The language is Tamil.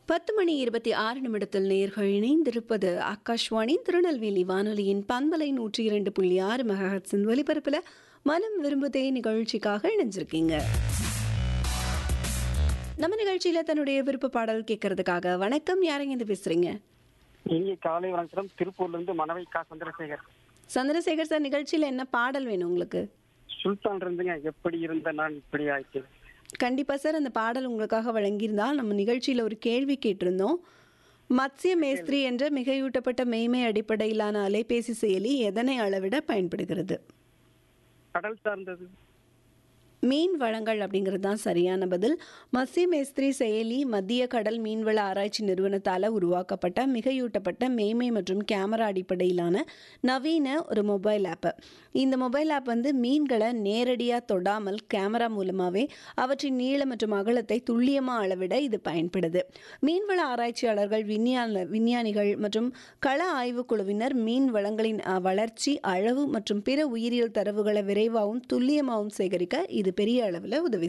பத்து மணி இருபத்தி ஆறு நிமிடத்தில் நேர்கள் இணைந்திருப்பது ஆகாஷ்வாணி திருநெல்வேலி வானொலியின் பண்பலை நூற்றி இரண்டு புள்ளி ஆறு மெகாஹட்ஸின் ஒலிபரப்பில் மனம் விரும்புதே நிகழ்ச்சிக்காக இணைஞ்சிருக்கீங்க நம்ம நிகழ்ச்சியில தன்னுடைய விருப்ப பாடல் கேட்கறதுக்காக வணக்கம் யாருங்க இது பேசுறீங்க இனிய காலை வணக்கம் திருப்பூர்ல இருந்து மனவை கா சந்திரசேகர் சந்திரசேகர் சார் நிகழ்ச்சியில என்ன பாடல் வேணும் உங்களுக்கு சுல்தான் இருந்துங்க எப்படி இருந்த நான் இப்படி ஆயிட்டு கண்டிப்பா சார் அந்த பாடல் உங்களுக்காக வழங்கியிருந்தா நம்ம நிகழ்ச்சியில ஒரு கேள்வி கேட்டிருந்தோம் மத்ஸ்ய மேஸ்திரி என்ற மிகையூட்டப்பட்ட மெய்மை அடிப்படையிலான அலைபேசி செயலி எதனை அளவிட பயன்படுகிறது கடல் சார்ந்தது மீன் வளங்கள் அப்படிங்கிறது தான் சரியான பதில் மத்ஸ்ய மேஸ்திரி செயலி மத்திய கடல் மீன்வள ஆராய்ச்சி நிறுவனத்தால் உருவாக்கப்பட்ட மிகையூட்டப்பட்ட மேய்மை மற்றும் கேமரா அடிப்படையிலான நவீன ஒரு மொபைல் ஆப்பு இந்த மொபைல் ஆப் வந்து மீன்களை நேரடியாக தொடாமல் கேமரா மூலமாகவே அவற்றின் நீளம் மற்றும் அகலத்தை துல்லியமாக அளவிட இது பயன்படுது மீன்வள ஆராய்ச்சியாளர்கள் விஞ்ஞான விஞ்ஞானிகள் மற்றும் கள ஆய்வுக் குழுவினர் மீன் வளங்களின் அஹ், வளர்ச்சி அளவு மற்றும் பிற உயிரியல் தரவுகளை விரைவாகவும் துல்லியமாகவும் சேகரிக்க இது பெரிய அளவில் உதவி